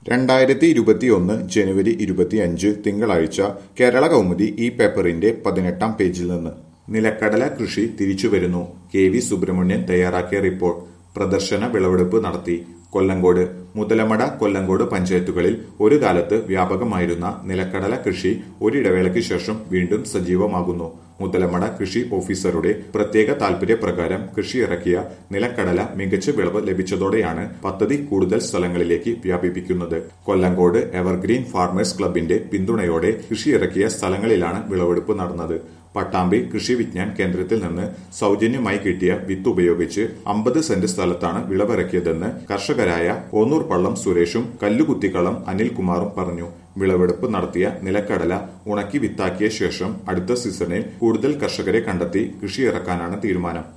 രണ്ടായിരത്തി ഇരുപത്തിയൊന്ന് ജനുവരി ഇരുപത്തിയഞ്ച് തിങ്കളാഴ്ച കേരള കൗമുദി ഈ പേപ്പറിന്റെ പതിനെട്ടാം പേജിൽ നിന്ന് നിലക്കടല കൃഷി തിരിച്ചുവരുന്നു കെ വി സുബ്രഹ്മണ്യൻ തയ്യാറാക്കിയ റിപ്പോർട്ട് പ്രദർശന വിളവെടുപ്പ് നടത്തി കൊല്ലങ്കോട് മുതലമട കൊല്ലങ്കോട് പഞ്ചായത്തുകളിൽ ഒരു കാലത്ത് വ്യാപകമായിരുന്ന നിലക്കടല കൃഷി ഒരിടവേളയ്ക്ക് ശേഷം വീണ്ടും സജീവമാകുന്നു മുതലമട കൃഷി ഓഫീസറുടെ പ്രത്യേക താൽപര്യപ്രകാരം കൃഷി ഇറക്കിയ നിലക്കടല മികച്ച വിളവ് ലഭിച്ചതോടെയാണ് പദ്ധതി കൂടുതൽ സ്ഥലങ്ങളിലേക്ക് വ്യാപിപ്പിക്കുന്നത് കൊല്ലങ്കോട് എവർഗ്രീൻ ഫാർമേഴ്സ് ക്ലബിന്റെ പിന്തുണയോടെ കൃഷി ഇറക്കിയ സ്ഥലങ്ങളിലാണ് വിളവെടുപ്പ് നടന്നത് പട്ടാമ്പി കൃഷി വിജ്ഞാൻ കേന്ദ്രത്തിൽ നിന്ന് സൗജന്യമായി കിട്ടിയ വിത്ത് ഉപയോഗിച്ച് അമ്പത് സെന്റ് സ്ഥലത്താണ് വിളവിറക്കിയതെന്ന് കർഷകരായ ഓന്നൂർ പള്ളം സുരേഷും കല്ലുകുത്തിക്കളം അനിൽകുമാറും പറഞ്ഞു വിളവെടുപ്പ് നടത്തിയ നിലക്കടല ഉണക്കി വിത്താക്കിയ ശേഷം അടുത്ത സീസണിൽ കൂടുതൽ കർഷകരെ കണ്ടെത്തി കൃഷി ഇറക്കാനാണ് തീരുമാനം